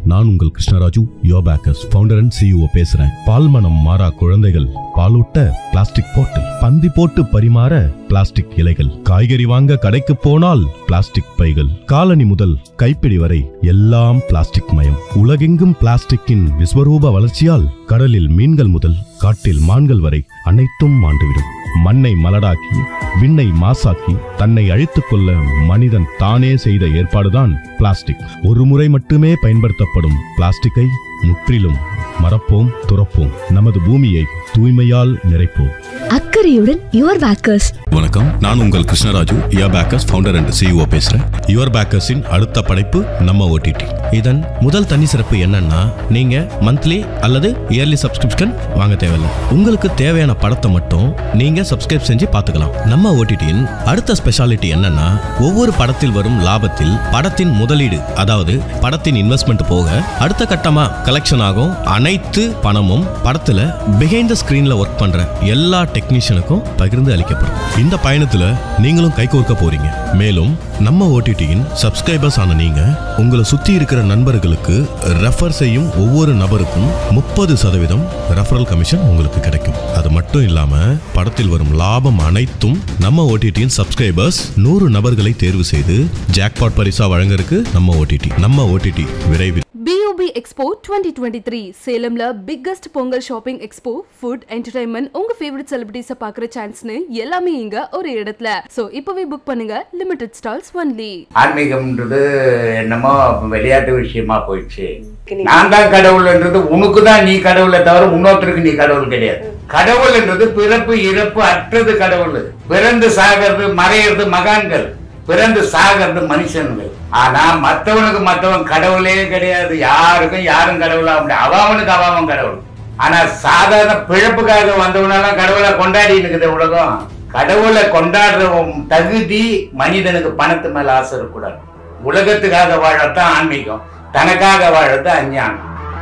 நான் உங்கள் Krishnaraju your bakers founder and CEO பேசுறேன் பால்மனம் மாறா குழந்தைகள் பாலூட்ட பிளாஸ்டிக் பாட்டில் பந்தி போட்டு பரிமாற பிளாஸ்டிக் இலைகள் காய்கறி வாங்க கடைக்கு போனால் பிளாஸ்டிக் பைகள் காலனி முதல் கைப்பிடி வரை எல்லாம் பிளாஸ்டிக் மயம் உலகெங்கும் பிளாஸ்டிக்கின் விஸ்வரூப வளர்ச்சியால் கடலில் மீன்கள் முதல் காட்டில் மான்கள் வரை அனைத்தும் மாண்டுவிடும் மண்ணை மலடாக்கி விண்ணை மாசாக்கி தன்னை அழித்துக் கொள்ள மனிதன் தானே செய்த ஏற்பாடுதான் பிளாஸ்டிக் ஒரு முறை மட்டுமே பயன்படுத்தப்படும் பிளாஸ்டிக்கை முற்றிலும் மறப்போம் துறப்போம் நமது பூமியை தூய்மையால் நிறைப்போம் அக்கறையுடன் யுவர் பேக்கர்ஸ் வணக்கம் நான் உங்கள் Krishnaraju your bakers founder and CEO பேசுறேன் யுவர் பேக்கர்ஸின் அடுத்த படைப்பு நம்ம ஓடிடி இதன் முதல் தனி சிறப்பு என்னன்னா நீங்க மந்த்லி அல்லது இயர்லி சப்ஸ்கிரிப்ஷன் வாங்க தேவையில்லை உங்களுக்கு தேவையான படத்தை மட்டும் நீங்க சப்ஸ்கிரைப் செஞ்சு பார்த்துக்கலாம் நம்ம ஓடிடியின் அடுத்த ஸ்பெஷாலிட்டி என்னன்னா ஒவ்வொரு படத்தில் வரும் லாபத்தில் படத்தின் முதலீடு அதாவது படத்தின் இன்வெஸ்ட்மெண்ட் போக அடுத்த கட்டமா கலெக்ஷன் ஆகும் அனைத்து பணமும் படத்துல பிஹைண்ட் த ஸ்கிரீன்ல ஒர்க் பண்ற எல்லா டெக்னீஷியனுக்கும் பகிர்ந்து அளிக்கப்படும் இந்த பயணத்துல நீங்களும் கைகோர்க்க போறீங்க மேலும் நம்ம ஓடிடியின் சப்ஸ்கிரைபர்ஸ் ஆன நீங்க உங்களை சுத்தி இருக்கிற நண்பர்களுக்கு ரெஃபர் செய்யும் ஒவ்வொரு நபருக்கும் முப்பது சதவீதம் ரெஃபரல் கமிஷன் உங்களுக்கு கிடைக்கும் அது மட்டும் இல்லாம படத்தில் வரும் லாபம் அனைத்தும் நம்ம ஓடிடியின் சப்ஸ்கிரைபர்ஸ் நூறு நபர்களை தேர்வு செய்து ஜாக்பாட் பரிசா வழங்கறதுக்கு நம்ம ஓடிடி நம்ம ஓடிடி விரைவில் பியூபி எக்ஸ்போ டுவெண்ட்டி டுவெண்ட்டி த்ரீ சேலம்ல biggest Pongal shopping expo food entertainment உங்க ஃபேவரட் செலிபிரிட்டிஸை பார்க்குற சான்ஸ்னு எல்லாமே இங்க ஒரு இடத்துல ஸோ இப்போவே புக் பண்ணுங்க லிமிடெட் ஸ்டால்ஸ் ஒன்லி ஆன்மீகம்ன்றது என்னமோ விளையாட்டு விஷயமா போயிடுச்சு நான் தான் கடவுள்ன்றது உனக்கு தான் நீ கடவுளை தவிர இன்னொருத்தருக்கு நீ கடவுள் கிடையாது கடவுள்ன்றது பிறப்பு இறப்பு அற்றது கடவுள் பிறந்து சாகிறது மறையிறது மகான்கள் பிறந்து சாகிறது மனுஷன்கள் ஆனா மத்தவனுக்கு மத்தவன் கடவுளே கிடையாது யாருக்கும் யாரும் கடவுளா முடியாது அவனுக்கு அவன் கடவுள் ஆனா சாதாரண பிழப்புக்காக வந்தவனெல்லாம் கடவுளை கொண்டாடி இருக்குது உலகம் கடவுளை கொண்டாடுற தகுதி மனிதனுக்கு பணத்து மேல ஆசை இருக்கக்கூடாது உலகத்துக்காக வாழத்தான் ஆன்மீகம் தனக்காக வாழறது அஞ்ஞானம்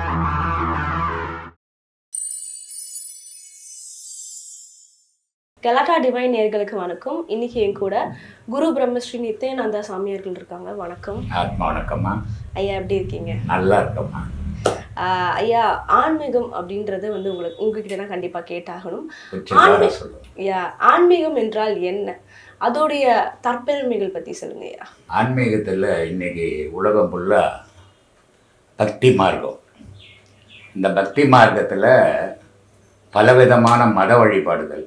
கலாட்டா டிவைன் நேர்களுக்கு வணக்கம் இன்னைக்கு என் கூட குரு பிரம்மஸ்ரீ நித்யானந்தா சாமியார்கள் இருக்காங்க வணக்கம் ஆத்மா வணக்கம்மா ஐயா எப்படி இருக்கீங்க நல்லா இருக்கம்மா ஆஹ் ஐயா ஆன்மீகம் அப்படின்றது வந்து உங்களுக்கு உங்ககிட்ட தான் கண்டிப்பா கேட்டாகணும் உச்சிதா ஆன்மீ- சொல்லு ஐயா ஆன்மீகம் என்றால் என்ன அதோடைய தற்பெருமைகள் பத்தி சொல்லுங்க ஐயா ஆன்மீகத்தில் இன்னைக்கு உலகம் ஃபுல்லா பக்தி மார்க்கம் இந்த பக்தி மார்க்கத்தில் பலவிதமான மத வழிபாடுகள்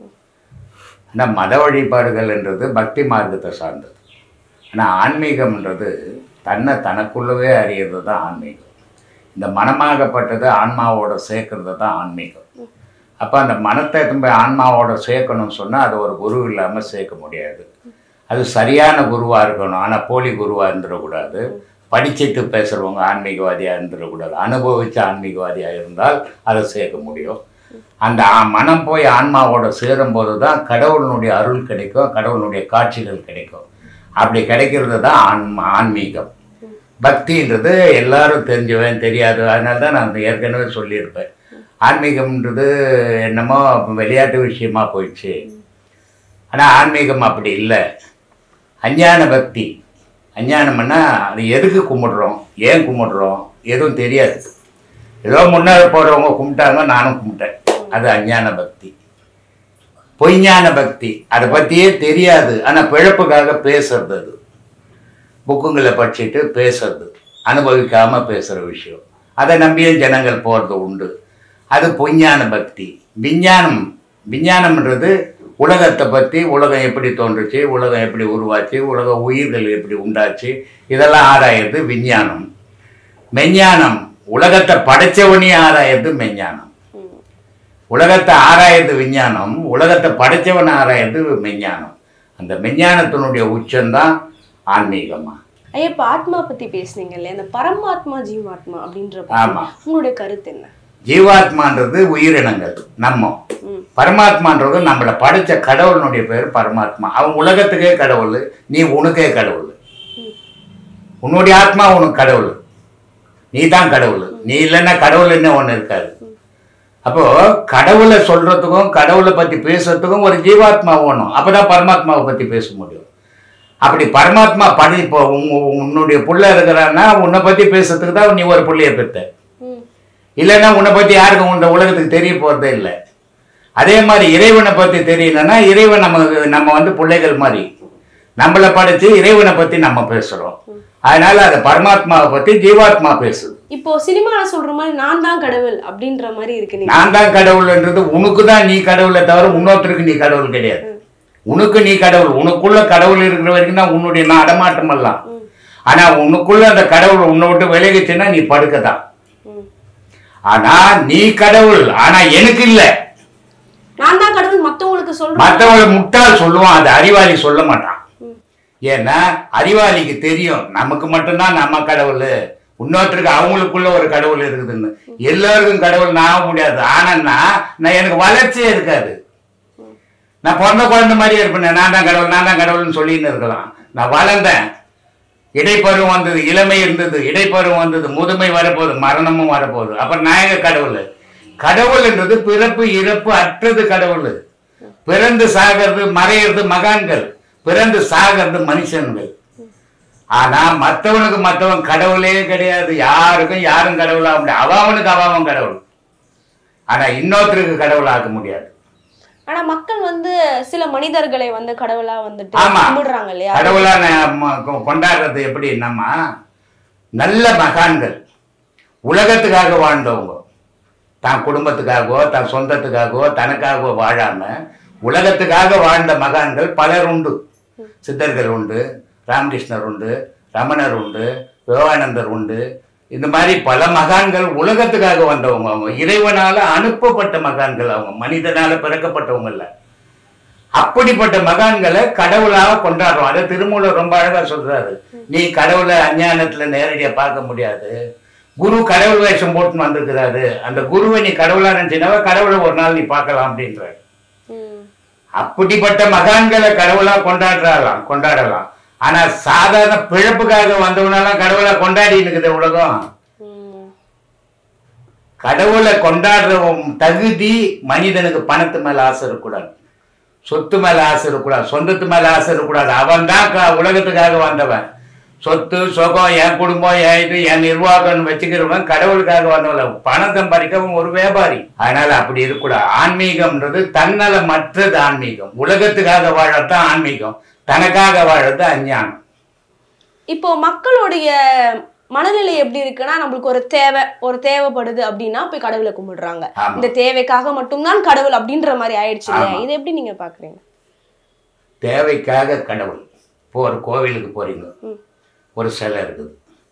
ஆனால் மத வழிபாடுகள்ன்றது பக்தி மார்க்கத்தை சார்ந்தது ஆனால் ஆன்மீகம்ன்றது தன்னை தனக்குள்ளவே அறியறது தான் ஆன்மீகம் இந்த மனமாகப்பட்டது ஆன்மாவோட சேர்க்கறது தான் ஆன்மீகம் அப்போ அந்த மனத்தை திரும்ப ஆன்மாவோட சேர்க்கணும்னு சொன்னால் அது ஒரு குரு இல்லாமல் சேர்க்க முடியாது அது சரியான குருவாக இருக்கணும் ஆனால் போலி குருவாக இருந்துடக்கூடாது படிச்சுட்டு பேசுகிறவங்க ஆன்மீகவாதியாக இருந்துடக்கூடாது அனுபவிச்ச ஆன்மீகவாதியாக இருந்தால் அதை சேர்க்க முடியும் அந்த ஆ- மனம் போய் ஆன்மாவோட சேரும்போது தான் கடவுளினுடைய அருள் கிடைக்கும் கடவுளினுடைய காட்சிகள் கிடைக்கும் அப்படி கிடைக்கிறது தான் ஆன்ம ஆன்மீகம் பக்தின்றது எல்லாரும் தெரிஞ்சவன் தெரியாது அதனால தான் நான் ஏற்கனவே சொல்லியிருப்பேன் ஆன்மீகம்ன்றது என்னமோ விளையாட்டு விஷயமா போயிடுச்சு ஆனால் ஆன்மீகம் அப்படி இல்லை அஞ்ஞான பக்தி அஞ்ஞானம்னா அது எதுக்கு கும்பிடுறோம் ஏன் கும்பிடுறோம் எதுவும் தெரியாது ஏதோ முன்னாடி போகிறவங்க கும்பிட்டாங்க நானும் கும்பிட்டேன் அது அஞ்ஞான பக்தி பொய்ஞான பக்தி அதை பற்றியே தெரியாது ஆனால் பிழப்புக்காக பேசுறது அது புக்குங்களை படிச்சுட்டு பேசுறது அனுபவிக்காமல் பேசுகிற விஷயம் அதை நம்பியே ஜனங்கள் போகிறது உண்டு அது பொய்ஞான பக்தி விஞ்ஞானம் விஞ்ஞானம்ன்றது உலகத்தை பற்றி உலகம் எப்படி தோன்றுச்சு உலகம் எப்படி உருவாச்சு உலக உயிர்கள் எப்படி உண்டாச்சு இதெல்லாம் ஆராயிறது விஞ்ஞானம் மெஞ்ஞானம் உலகத்தை படைச்சவனே ஆராயிறது மெஞ்ஞானம் உலகத்தை ஆராயிறது விஞ்ஞானம் உலகத்தை படைச்சவன் ஆராயிறது மெஞ்ஞானம் அந்த மெஞ்ஞானத்தினுடைய உச்சம்தான் ஆன்மீகமா ஐயா இப்ப ஆத்மா பத்தி பேசுனீங்க இல்லையா அந்த பரமாத்மா ஜீவாத்மா அப்படின்ற ஆமா. உங்களுடைய கருத்து என்ன ஜீவாத்மான்றது உயிரினங்கள் நம்ம ம். பரமாத்மான்றது நம்மளை படைச்ச கடவுளினுடைய பேர் பரமாத்மா அவன் உலகத்துக்கே கடவுள் நீ உனக்கே கடவுள் உன்னுடைய ஆத்மா உனக்கு கடவுள் நீ தான் கடவுள் நீ இல்லைன்னா கடவுள் என்ன ஒன்று இருக்காது அப்போ கடவுளை சொல்றதுக்கும் கடவுளை பத்தி பேசுறதுக்கும் ஒரு ஜீவாத்மா வேணும் அப்பதான் பரமாத்மாவை பத்தி பேச முடியும் அப்படி பரமாத்மா படி இப்போ உங்க உன்னுடைய புள்ள இருக்கிறான்னா உன்னை பத்தி பேசுறதுக்கு தான் நீ ஒரு புள்ளைய பெத்த ம் இல்லைன்னா உன்னை பத்தி யாருக்கும் இந்த உலகத்துக்கு தெரிய போறதே இல்லை அதே மாதிரி இறைவனை பத்தி தெரியலன்னா இறைவன் நமக்கு நம்ம வந்து பிள்ளைகள் மாதிரி நம்மளை படிச்சு இறைவனை பத்தி நம்ம பேசுறோம் அதனால அது பரமாத்மாவை பத்தி ஜீவாத்மா பேசுது இப்போ சினிமால சொல்ற மாதிரி நான் தான் கடவுள் அப்படின்ற மாதிரி இருக்கு நீங்க நான் தான் கடவுள்ன்றது உனக்கு தான் நீ கடவுளை தவிர இன்னொருத்தருக்கு நீ கடவுள் கிடையாது உனக்கு நீ கடவுள் உனக்குள்ள கடவுள் இருக்கிற வரைக்கும் தான் உன்னுடைய நான் அடமாட்டம் எல்லாம் ஆனா உனக்குள்ள அந்த கடவுள் உன்னை விட்டு விலகிச்சுன்னா நீ படுக்கதான் ம். ஆனா நீ கடவுள் ஆனா எனக்கு இல்ல நான் தான் கடவுள் மத்தவங்களுக்கு சொல்றேன் மற்றவங்களை முட்டாள் சொல்லுவான் அது அறிவாளி சொல்ல மாட்டான் ஏன்னா அறிவாளிக்கு தெரியும் நமக்கு மட்டும்தான் நம்ம கடவுள் இன்னொருத்தருக்கு அவங்களுக்குள்ள ஒரு கடவுள் இருக்குதுன்னு எல்லாருக்கும் கடவுள் நான் ஆக முடியாது ஆனா நான் எனக்கு வளர்ச்சியே இருக்காது நான் பிறந்த குழந்தை மாதிரியே இருப்பேன் நான் தான் கடவுள் நான் தான் கடவுள்னு சொல்லின்னு இருக்கலாம் நான் வளர்ந்தேன் இடைப்பருவம் வந்தது இளமை இருந்தது இடைப்பருவம் வந்தது முதுமை வரப்போகுது மரணமும் வரப்போகுது அப்புறம் நான் எங்க கடவுள் கடவுள்ன்றது பிறப்பு இறப்பு அற்றது கடவுள் பிறந்து சாகிறது மறையிறது மகான்கள் பிறந்து சாகிறது மனுஷன்கள் ஆனா மத்தவனுக்கு மத்தவன் கடவுளே கிடையாது யாருக்கும் யாரும் கடவுளா முடியாது அவனுக்கு அவன் கடவுள் ஆனா இன்னொருத்தருக்கு கடவுள் ஆக்க முடியாது ஆனா மக்கள் வந்து சில மனிதர்களை வந்து கடவுளா வந்துட்டு ஆமா கும்பிடுறாங்க இல்லையா கடவுளா நம்ம கொ- கொண்டாடுறது எப்படி நம்ம நல்ல மகான்கள் உலகத்துக்காக வாழ்ந்தவங்க தான் குடும்பத்துக்காகவோ தன் சொந்தத்துக்காகவோ தனக்காகவோ வாழாம உலகத்துக்காக வாழ்ந்த மகான்கள் பலர் உண்டு சித்தர்கள் உண்டு ராமகிருஷ்ணர் உண்டு ரமணர் உண்டு விவேகானந்தர் உண்டு இந்த மாதிரி பல மகான்கள் உலகத்துக்காக வந்தவங்க அவங்க இறைவனால அனுப்பப்பட்ட மகான்கள் அவங்க மனிதனால பிறக்கப்பட்டவங்க இல்ல அப்படிப்பட்ட மகான்களை கடவுளாக கொண்டாடுறோம் அதை திருமூலர் ரொம்ப அழகா சொல்றாரு நீ கடவுளை அஞ்ஞானத்துல நேரடியா பார்க்க முடியாது குரு கடவுள் வேஷம் போட்டுன்னு வந்திருக்கிறாரு அந்த குருவை நீ கடவுளா நினைச்சினாவா கடவுளை ஒரு நாள் நீ பார்க்கலாம் அப்படின்றாரு ம். அப்படிப்பட்ட மகான்களை கடவுளா கொண்டாடுறாலாம் கொண்டாடலாம் ஆனா சாதாரண பிழப்புக்காக வந்தவனெல்லாம் கடவுளா கொண்டாடி இருக்குது உலகம் ம். கடவுளை கொண்டாடுற தகுதி மனிதனுக்கு பணத்து மேல ஆசை இருக்கக்கூடாது சொத்து மேல ஆசை இருக்கக்கூடாது சொந்தத்து மேல ஆசை இருக்கக்கூடாது அவன் தான் உலகத்துக்காக வந்தவன் சொத்து சுகம் என் குடும்பம் என் இது என் நிர்வாகம்னு வச்சுக்கிறவன் கடவுளுக்காக வந்தவன் பணம் சம்பாதிக்கவன் ஒரு வியாபாரி அதனால அப்படி இருக்கக்கூடாது ஆன்மீகம்ன்றது தன்னலமற்றது ஆன்மீகம் உலகத்துக்காக வாழத்தான் ஆன்மீகம் தனக்காக வாழறது அஞ்ஞானம் இப்போ மக்களுடைய மனநிலை எப்படி இருக்குன்னா நம்மளுக்கு ஒரு தேவை ஒரு தேவைப்படுது அப்படின்னா போய் கடவுளை கும்பிடுறாங்க ஆமா. இந்த தேவைக்காக மட்டும்தான் கடவுள் அப்படின்ற மாதிரி ஆயிடுச்சு இல்லையா ஆமா. இதை எப்படி நீங்க பாக்குறீங்க தேவைக்காக கடவுள் இப்போ ஒரு கோவிலுக்கு போறீங்க ம். ஒரு சிலை இருக்குது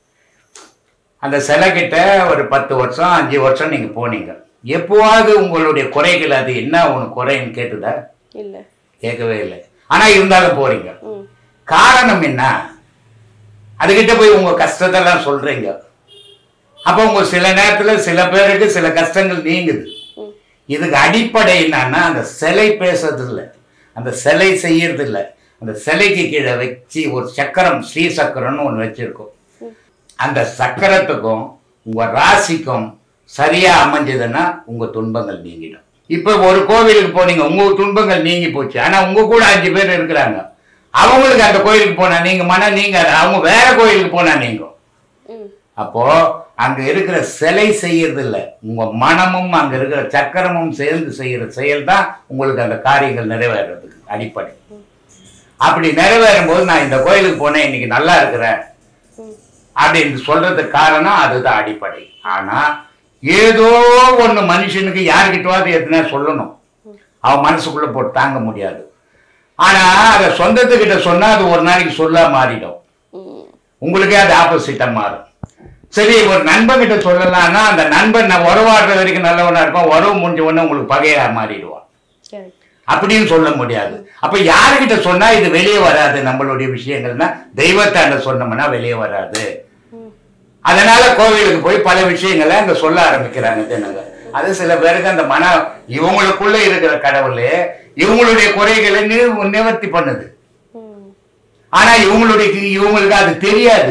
அந்த சிலை கிட்ட ஒரு பத்து வருஷம் அஞ்சு வருஷம் நீங்க போனீங்க எப்போவாவது உங்களுடைய குறைகள் அது என்ன உனக்கு குறைன்னு கேட்டுதா இல்ல கேட்கவே இல்லை ஆனா இருந்தாலும் போறீங்க ம். காரணம் என்ன அதுகிட்ட போய் உங்க கஷ்டத்தெல்லாம் சொல்றீங்க அப்போ உங்க சில நேரத்துல சில பேருக்கு சில கஷ்டங்கள் நீங்குது ம். இதுக்கு அடிப்படை என்னன்னா அந்த சிலை பேசுறது இல்ல அந்த சிலை செய்யறது இல்ல அந்த சிலைக்கு கீழே வச்சு ஒரு சக்கரம் ஸ்ரீ சக்கரம்னு ஒன்று வச்சிருக்கோம் அந்த சக்கரத்துக்கும் உங்க ராசிக்கும் சரியா அமைஞ்சதுன்னா உங்க துன்பங்கள் நீங்கிடும் இப்ப ஒரு கோவிலுக்கு போனீங்க உங்க துன்பங்கள் நீங்கி போச்சு ஆனா உங்க கூட அஞ்சு பேர் இருக்கிறாங்க அவங்களுக்கு அந்த கோயிலுக்கு போனா நீங்க மன நீங்க அவங்க வேற கோயிலுக்கு போனா நீங்க ம். அப்போ அங்க இருக்கிற சிலை செய்யறது இல்ல உங்க மனமும் அங்க இருக்கிற சக்கரமும் சேர்ந்து செய்யற செயல் தான் உங்களுக்கு அந்த காரியங்கள் நிறைவேறதுக்கு அடிப்படை அப்படி நிறைவேறும் போது நான் இந்த கோயிலுக்கு போனேன் இன்னைக்கு நல்லா இருக்கிறேன் அப்படின்னு சொல்றதுக்கு காரணம் அதுதான் அடிப்படை ஆனா ஏதோ ஒண்ணு மனுஷனுக்கு யாருக்கிட்டவாது எதுனா சொல்லணும் அவன் மனசுக்குள்ள போட்டு தாங்க முடியாது ஆனா அதை சொந்தத்துக்கிட்ட சொன்னா அது ஒரு நாளைக்கு சொல்ல மாறிடும் ம். உங்களுக்கே அது ஆப்போசிட்டா மாறும் சரி ஒரு நண்பன் கிட்ட சொல்லலாம்னா அந்த நண்பன் நான் உறவாடுற வரைக்கும் நல்லவனா இருப்பான் உறவு முடிஞ்ச உடனே உங்களுக்கு பகையா மாறிடுவான் Correct. அப்படின்னு சொல்ல முடியாது அப்ப யாருக்கிட்ட சொன்னா இது வெளியே வராது நம்மளுடைய விஷயங்கள்னா தெய்வத்தாண்ட சொன்னோம்னா வெளியே வராது அதனால கோவிலுக்கு போய் பல விஷயங்களை அங்க சொல்ல ஆரம்பிக்கிறாங்க ஜனங்க அது சில பேருக்கு அந்த மன இவங்களுக்குள்ள இருக்கிற கடவுள் இவங்களுடைய குறைகளை நிவ- நிவர்த்தி பண்ணுது ம். ஆனா இவங்களுடைய இவங்களுக்கு அது தெரியாது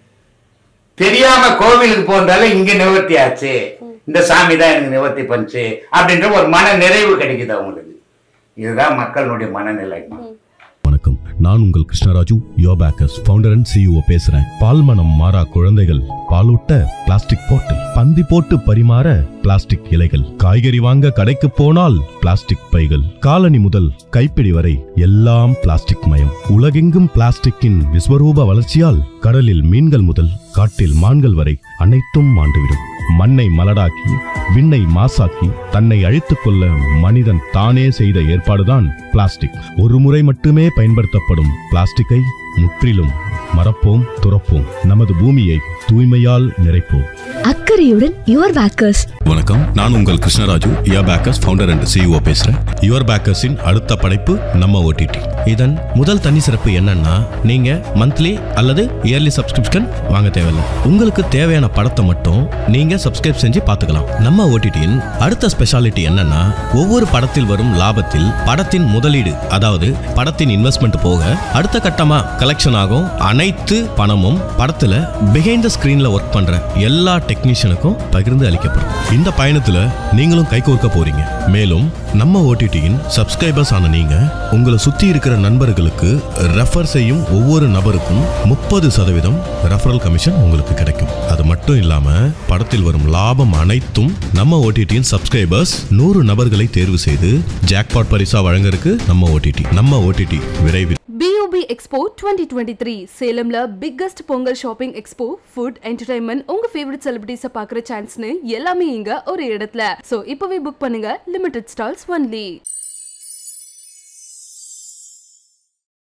தெரியாம கோவிலுக்கு போனால இங்க நிவர்த்தி ஆச்சு இந்த சாமி தான் எனக்கு நிவர்த்தி பண்ணுச்சு அப்படின்ற ஒரு மன நிறைவு கிடைக்குது அவங்களுக்கு இதுதான் மக்களுடைய மனநிலை வணக்கம் நான் உங்கள் Krishnaraju your bakers founder and CEO பேசுறேன் பால்மனம் மாறா குழந்தைகள் பாலூட்ட பிளாஸ்டிக் பாட்டில் பந்தி போட்டு பரிமாற பிளாஸ்டிக் இலைகள் காய்கறி வாங்க கடைக்கு போனால் பிளாஸ்டிக் பைகள் காலனி முதல் கைப்பிடி வரை எல்லாம் பிளாஸ்டிக் மயம் உலகெங்கும் பிளாஸ்டிக்கின் விஸ்வரூப வளர்ச்சியால் கடலில் மீன்கள் முதல் காட்டில் மான்கள் வரை அனைத்தும் மாண்டுவிடும் மண்ணை மலடாக்கி விண்ணை மாசாக்கி தன்னை அழித்துக் கொள்ள மனிதன் தானே செய்த ஏற்பாடுதான் பிளாஸ்டிக் ஒரு முறை மட்டுமே பயன்படுத்தப்படும் பிளாஸ்டிக்கை முற்றிலும் மறப்போம் துறப்போம் நமது பூமியை தூய்மையால் நிறைப்போம் அக்கறையுடன் யுவர் பேக்கர்ஸ் வணக்கம் நான் உங்கள் Krishnaraju your bakers founder and CEO பேசுறேன் யுவர் பேக்கர்ஸின் அடுத்த படைப்பு நம்ம ஓடிடி இதன் முதல் தனி சிறப்பு என்னன்னா நீங்க மந்த்லி அல்லது இயர்லி சப்ஸ்கிரிப்ஷன் வாங்க தேவையில்லை உங்களுக்கு தேவையான படத்தை மட்டும் நீங்க சப்ஸ்கிரைப் செஞ்சு பார்த்துக்கலாம் நம்ம ஓடிடியின் அடுத்த ஸ்பெஷாலிட்டி என்னன்னா ஒவ்வொரு படத்தில் வரும் லாபத்தில் படத்தின் முதலீடு அதாவது படத்தின் இன்வெஸ்ட்மெண்ட் போக அடுத்த கட்டமா கலெக்ஷன் ஆகும் அனைத்து பணமும் படத்துல பிஹைண்ட் த ஸ்கிரீன்ல ஒர்க் பண்ற எல்லா டெக்னீஷியனுக்கும் பகிர்ந்து அளிக்கப்படும் இந்த பயணத்துல நீங்களும் கைகோர்க்க போறீங்க மேலும் நம்ம ஓடிடியின் சப்ஸ்கிரைபர்ஸ் ஆன நீங்க உங்களை சுத்தி இருக்கிற நண்பர்களுக்கு ரெஃபர் செய்யும் ஒவ்வொரு நபருக்கும் முப்பது சதவீதம் ரெஃபரல் கமிஷன் உங்களுக்கு கிடைக்கும் அது மட்டும் இல்லாம படத்தில் வரும் லாபம் அனைத்தும் நம்ம ஓடிடியின் சப்ஸ்கிரைபர்ஸ் நூறு நபர்களை தேர்வு செய்து ஜாக்பாட் பரிசா வழங்கறதுக்கு நம்ம ஓடிடி நம்ம ஓடிடி விரைவில் பியூபி எக்ஸ்போ டுவெண்ட்டி டுவெண்ட்டி த்ரீ சேலம்ல biggest Pongal shopping expo food entertainment உங்க ஃபேவரட் செலிபிரிட்டிஸை பார்க்குற சான்ஸ்னு எல்லாமே இங்க ஒரு இடத்துல ஸோ இப்போவே புக் பண்ணுங்க லிமிடெட் ஸ்டால்ஸ் ஒன்லி